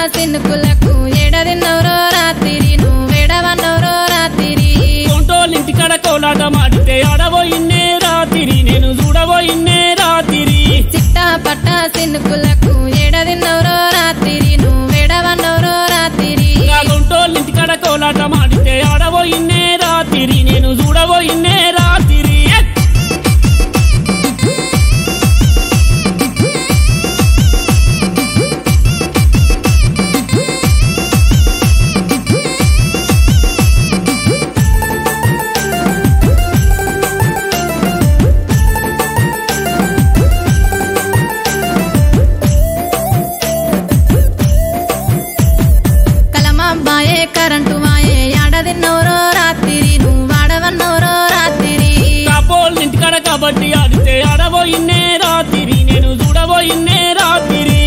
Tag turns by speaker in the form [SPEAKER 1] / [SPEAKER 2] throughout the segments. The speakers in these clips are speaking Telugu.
[SPEAKER 1] సిన్నుకులకు ఏడదిన్నవరో రాత్రి నువ్వేడవన్నవరో రాత్రి
[SPEAKER 2] కొంటోళ్ళింటికాడ కోలాటం ఆడితే ఆడబోయిన్నే రాత్రి నేను చూడబోయిన్నే రాత్రి
[SPEAKER 1] చిట్టా పట్ట సిన్నుకులకు ఏడదిన్నవరో రాత్రి నువ్వేడవన్నవరో రాత్రి
[SPEAKER 2] నా కొంటోళ్ళింటికాడ కోలాటం ఆడితే ఆడబోయిన్నే రాత్రి నేను చూడబోయిన్నే రాత్రి
[SPEAKER 1] కలమాబాయే కరెంటు మాయే ఏడదిన్నవరో రాత్రి నువ్వాడవన్నవరో రాత్రి
[SPEAKER 2] కాపోళ్ళింటికాడ కబడ్డీ ఆడితే ఆడబోయిన్నే రాత్రి నేను చూడబోయిన్నే రాత్రి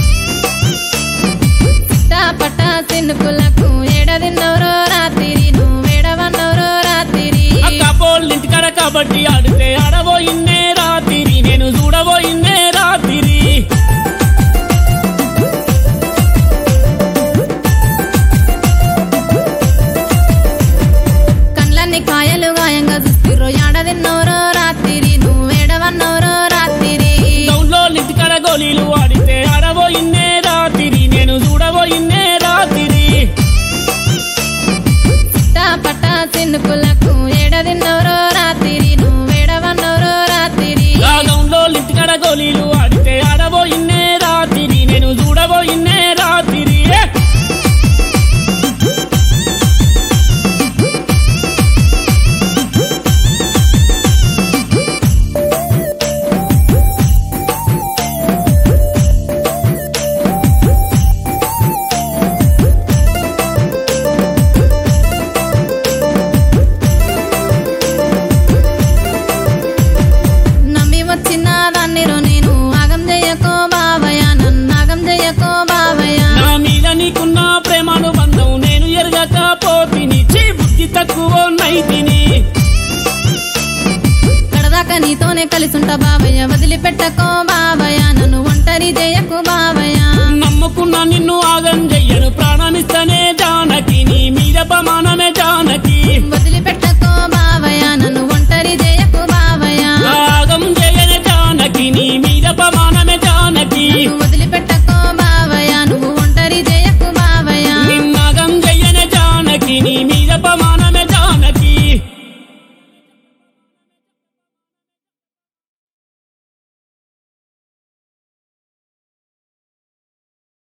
[SPEAKER 1] చిట్టా పట్ట సిన్నుకులకు ఏడదిన్నవరో రాత్రి నువ్వేడవన్నవరో రాత్రి
[SPEAKER 2] ఆ కాపోళ్ళింటికాడ కబడ్డీ ఆడితే ఆడబోయిన్నే రాత్రి నేను చూడబోయిన్నే రాత్రి
[SPEAKER 1] కండ్లన్నీ కాయలు గాయంగా చూస్తుర్రో ఏడదిన్నవరో రాత్రి నువ్వేడవన్నవరో రాత్రి
[SPEAKER 2] టౌన్లో ఇంటికాడ గోళీలు ఆడితే ఆడబోయిన్నే రాత్రి నేను చూడబోయిన్నే రాత్రి
[SPEAKER 1] చిట్టా పట్ట సిన్నుకులకు ఏడదిన్నవరో రాత్రి నువ్వేడవన్నవరో రాత్రి
[SPEAKER 2] రాగంలో ఇంటికాడ గోళీలు ఆడితే ఆడబోయిన్నే రాత్రి నేను చూడబోయిన్నే రాత్రి
[SPEAKER 1] నమ్మి వచ్చిన దాన్నిరో నేను ఆగం చెయ్యకో బావయ్య నన్ను ఆగం చెయ్యకో బావయ్య
[SPEAKER 2] నా మీద నీకున్న ప్రేమాను బంధం నేను ఎరగక పోతిని చీ బుద్ధి తక్కువ నైతిని
[SPEAKER 1] కడదాకా నీతోనే కలిసుంటా బావయ్య వదిలిపెట్టకో బావయ్య నన్ను ఒంటరి చేయకు బావయ్య
[SPEAKER 2] నమ్ముకున్న నిన్ను ఆగం చెయ్యను ప్రాణమిస్తనే జానకి నీ మీద ప్రమాణం